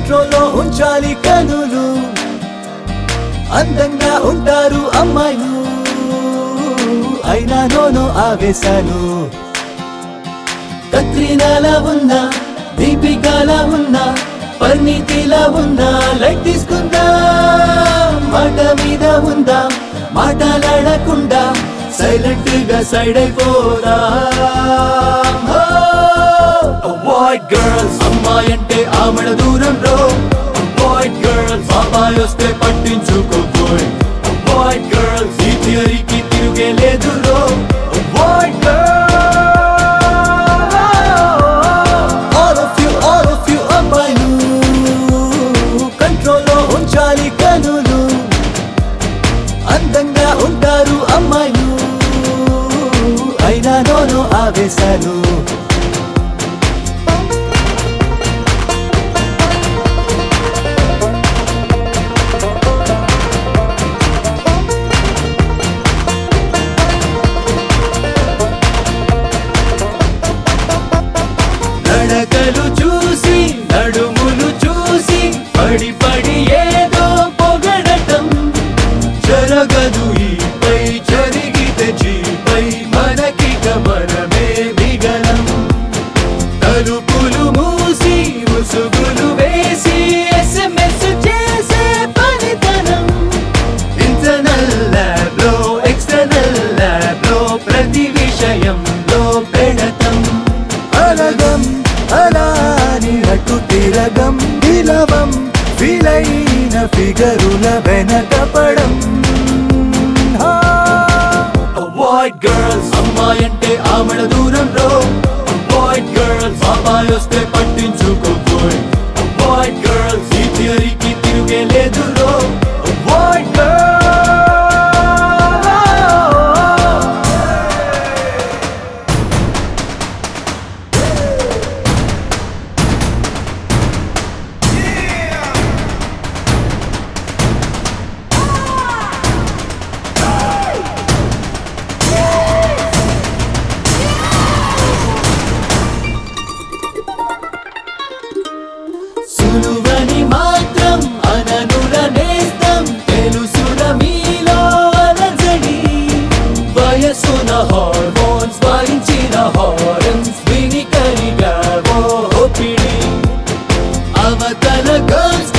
కంట్రోల్లో ఉంచాలి కనులు అందంగా ఉంటారు అమ్మాయిలు అయినా నోను ఆవేశాలు కత్రినాలా ఉన్నా దీపికాలా ఉన్నా పరిణితిలా ఉన్నా లైట్ తీసుకుందా మాట మీద ఉందా మాటలాడకుండా సైలెంట్ గా సైడ్ అయిపోదా అవాయిడ్ గర్ల్స్ అమ్మాయి అంటే ఆమెడ దూరంలో అవాయిడ్ గర్ల్స్ బాబాయ్ వస్తే పట్టించుకోబోయ్ అవాయిడ్ గర్ల్స్ ఈ థియరీకి తిరిగే లేదు రో avoid all of you all of you అమ్మాయిలు కంట్రోల్లో ఉంచాలి కనులు అందంగా ఉంటారు అమ్మాయిలు అయినా నోను ఆవేశాలు నడకలు చూసి నడుములు చూసి పడి పడి ఏదో పొగడటం జరగదు ఈపై జరిగితే జీపై మనకిక మనమే మిగలం తలుపులు మూసి ముసుగులు వేసి ఎస్ఎంఎస్ చేసే పనితనం ఇంటర్నల్ ల్యాబ్ లో ఎక్స్టర్నల్ ల్యాబ్ లో ప్రతి విషయంలో పెడతం అలగం అలాని అటు తిరగం విలవం ఫీలైన ఫిగరుల వెనకపడం అవాయిడ్ గర్ల్స్ అమ్మాయి అంటే ఆమెడ దూరంలో అవాయిడ్ గర్ల్స్ బాబాయ్ వస్తే పట్టించుకోబోయ్ అవాయిడ్ గర్ల్స్ ఈ థియరీకి తిరిగే లేదు రో అవాయిడ్ గర్ల్స్ సులువని మాత్రం అననుల నేస్తం తెలుసున మీలో అలజడి వయసున హార్మోన్స్ వాయించిన హారన్స్ విని కరిగావో ఒపిడి అవతల గర్ల్స్